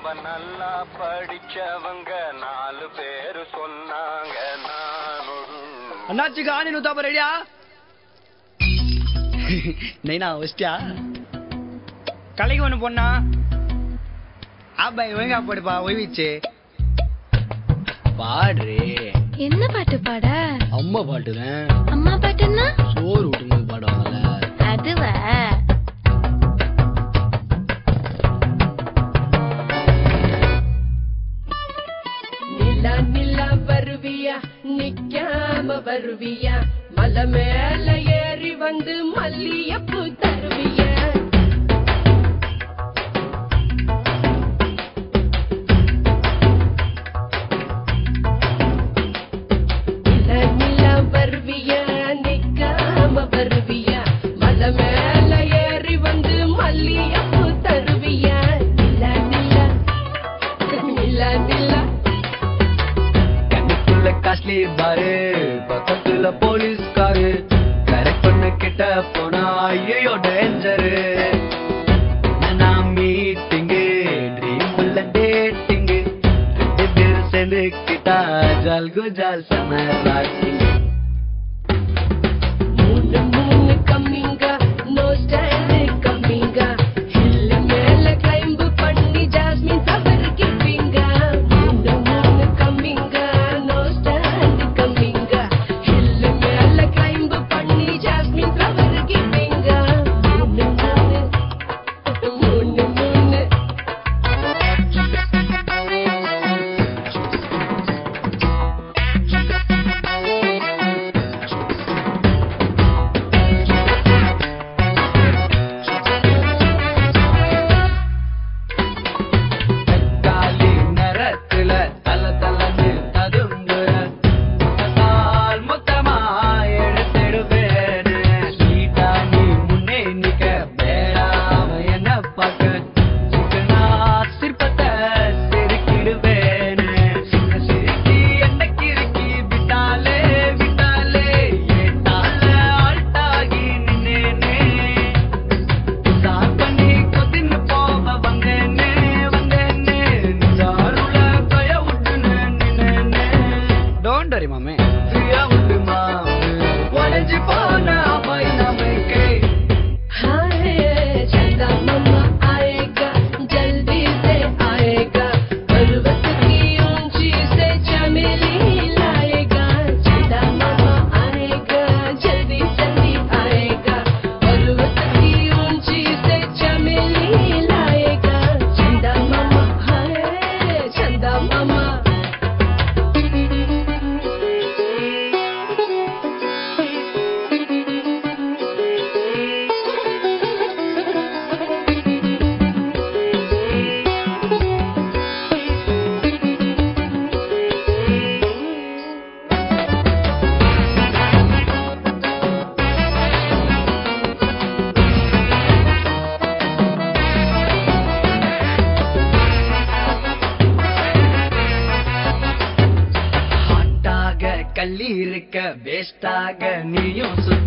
ரொம்ப நல்லா படிச்சவங்க நாலு பேரு சொன்னாங்க நானும் அண்ணாச்சி காணி நூத்தாப்ப ரெடியா நைனா வச்சிட்டியா கலைக்கு ஒண்ணு பொண்ணா ஆபாய் ஒழுங்கா போடுப்பா ஒய்விச்சு பாடுறே என்ன பாட்டு பாட அம்மா பாட்டுறேன் அம்மா பாட்டுன்னா சோறு விட்டுங்க பாடுவாங்கல்ல அதுவா நிலா நிலா வருவியா நிக்காம வருவியா மலை மேல ஏறி வந்து மல்லியப்பூ தருவியா நிலா நிலா வருவியா நிக்காம வருவியா மலை மேல ஏறி வந்து மல்லியப்பூ தருவியா நிலா நிலா நிலா நிலா கண்ணுக்குள்ள காஸ்ட்லி பாரு பக்கத்துல போலீஸ் காரு கரெக்ட் பண்ண கிட்ட போனா ஐயோ டேஞ்சரு நான் மீட்டிங்கு ட்ரீம் உள்ள டேட்டிங்கு ரெண்டு பேரும் சேர்ந்து கிட்டா ஜால் குஜால் செம ராட்டிங் மூணு மூணு கம்மிங்க நோ ஸ்டாண்ட் கம்மிங்க ஹில் மேல கிளைம்ப் பண்ணி ஜாஸ்மின் தவறு கிப்பிங்க மூணு மூணு கம்மிங்க நோ ஸ்டாண்ட் கம்மிங்க ஹில் மேல கிளைம்ப் பண்ணி ஜாஸ்மின் தவறு கிப்பிங்க மூணு மூணு மூணு மூணு காலி நேரத்துல தல தலன்னு ததும்புற மொத்தத்தால் மொத்தமா எடுத்திடுவேன் சீட்டா நீ முன்னே நிக்க வேறாம என்ன பார்க்க சிக்கனா சிற்பத்தை செருக்கிடுவேன் சின்ன சிரிக்கி என்ன கிறுக்கி விட்டாலே விட்டாலே ஏட்டால ஆல்ட்டாகி நின்னேனே ஸ்டார்ட் பண்ணி கொத்தின்னு போக வந்தேனே வந்தேனே நிஜாருல கய விட்டுன்னு நின்னேனே டோன்ட் வரி மாமே ஃப்ரீயா விட்டு மாமே உடஞ்சி போன அம்மை நமக்கே हाय चंदा मम्मा आएगा जल्दी से आएगा पर्वत की ऊंची से चमेली लाएगा चंदा मम्मा आएगा जल्दी जल्दी आएगा पर्वत की ऊंची से चमेली लाएगा चंदा मम्मा हाय चंदा मम्मा ஹாட்டாக கல்லி இருக்க வேஸ்டாக நீயும் சுத்த